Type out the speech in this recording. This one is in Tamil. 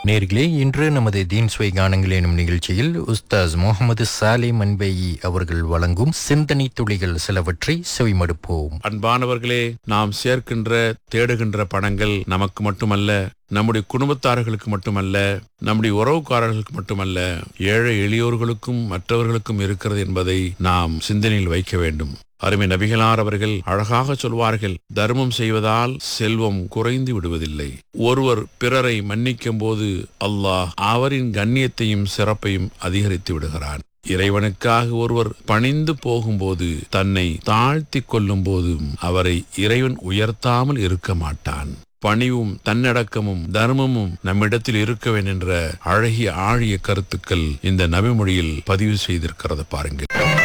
நேர்களே இன்று நமது தீன் சுவை கானங்கள் எனும் நிகழ்ச்சியில் உஸ்தாஸ் முகமது சாலே மன்பேயி அவர்கள் வழங்கும் சிந்தனை துளிகள் சிலவற்றை செவிமடுப்போம் அன்பானவர்களே நாம் சேர்க்கின்ற தேடுகின்ற பணங்கள் நமக்கு மட்டுமல்ல நம்முடைய குடும்பத்தார்களுக்கு மட்டுமல்ல நம்முடைய உறவுக்காரர்களுக்கு மட்டுமல்ல ஏழை எளியோர்களுக்கும் மற்றவர்களுக்கும் இருக்கிறது என்பதை நாம் சிந்தனையில் வைக்க வேண்டும் அருமை நபிகளார் அவர்கள் அழகாக சொல்வார்கள் தர்மம் செய்வதால் செல்வம் குறைந்து விடுவதில்லை ஒருவர் பிறரை மன்னிக்கும் போது அல்லாஹ் அவரின் கண்ணியத்தையும் சிறப்பையும் அதிகரித்து விடுகிறான் இறைவனுக்காக ஒருவர் பணிந்து போகும்போது தன்னை தாழ்த்தி கொள்ளும் போதும் அவரை இறைவன் உயர்த்தாமல் இருக்க மாட்டான் பணிவும் தன்னடக்கமும் தர்மமும் நம்மிடத்தில் இருக்க வேண்டும் என்ற அழகிய ஆழிய கருத்துக்கள் இந்த நபிமொழியில் பதிவு செய்திருக்கிறது பாருங்கள்